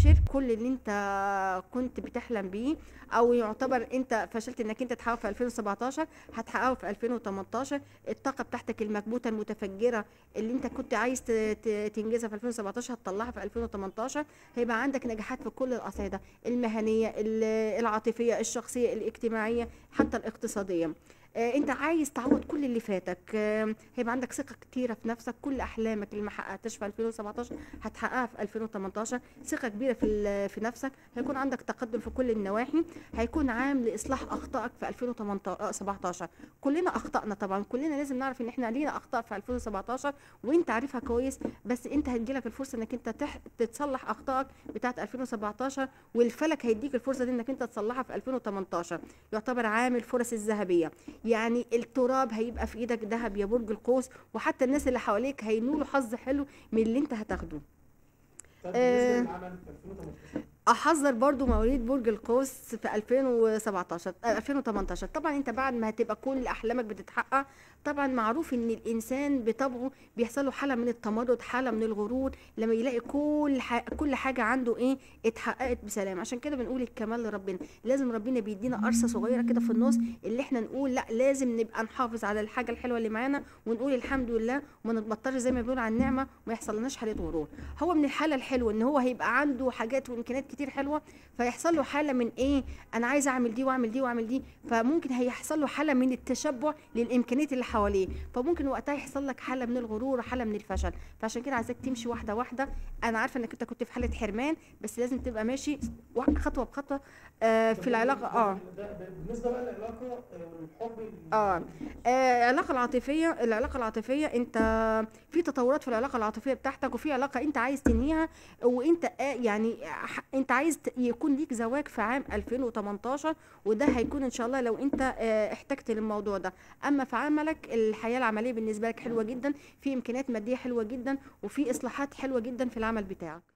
ابشر كل اللي انت كنت بتحلم بيه او يعتبر انت فشلت انك انت تحققه في 2017 هتحققه في 2018 الطاقه بتاعتك المكبوته المتفجره اللي انت كنت عايز ت- ت- تنجزها في 2017 هتطلعها في 2018 هيبقى عندك نجاحات في كل الاصعده المهنيه ال- العاطفيه الشخصيه الاجتماعيه حتى الاقتصاديه آه، انت عايز تعوض كل اللي فاتك آه، هيبقى عندك ثقه كتيره في نفسك كل احلامك اللي ما حققتش في 2017 هتحققها في 2018 ثقه كبيره في ال- في نفسك هيكون عندك تقدم في كل النواحي هيكون عام لاصلاح اخطائك في 2017 كلنا اخطانا طبعا كلنا لازم نعرف ان احنا لينا اخطاء في 2017 وانت عارفها كويس بس انت هتجيلك الفرصه انك انت تح... تتصلح اخطائك بتاعه 2017 والفلك هيديك الفرصه دي انك انت تصلحها في 2018 يعتبر عام الفرص الذهبيه يعني التراب هيبقى في ايدك ذهب يا برج القوس وحتى الناس اللي حواليك هينولوا حظ حلو من اللي انت هتاخده طب آه، بالنسبه للعمل في 2018 احذر برضو مواليد برج القوس في 2017 آه، 2018 طبعا انت بعد ما هتبقى كل احلامك بتتحقق طبعا معروف ان الانسان بطبعه بيحصل له حاله من التمرد حاله من الغرور لما يلاقي كل ح... كل حاجه عنده ايه اتحققت بسلام عشان كده بنقول الكمال لربنا لازم ربنا بيدينا قرصه صغيره كده في النص اللي احنا نقول لا لازم نبقى نحافظ على الحاجه الحلوه اللي معانا ونقول الحمد لله وما نتبطرش زي ما بيقولوا على النعمه وما يحصلناش حاله غرور هو من الحاله الحلوه ان هو هيبقى عنده حاجات وامكانيات كتير حلوه فيحصل له حاله من ايه انا عايز اعمل دي واعمل دي واعمل دي فممكن هيحصل له حاله من التشبع للامكانيات اللي حواليه فممكن وقتها يحصل لك حاله من الغرور وحاله من الفشل فعشان كده عايزاك تمشي واحده واحده انا عارفه انك انت كنت في حاله حرمان بس لازم تبقى ماشي وا- خطوه بخطوه آه في العلاقه اه ده- ده- بالنسبه بقى للعلاقه آه، والحب ال- اه آه، العلاقه العاطفيه العلاقه العاطفيه انت في تطورات في العلاقه العاطفيه بتاعتك وفي علاقه انت عايز تنهيها وانت آه، يعني ح- انت عايز ت- يكون ليك زواج في عام 2018 وده هيكون ان شاء الله لو انت آه، احتجت للموضوع ده اما في عملك الحياه العمليه بالنسبه لك حلوه جدا في امكانيات ماديه حلوه جدا وفي اصلاحات حلوه جدا في العمل بتاعك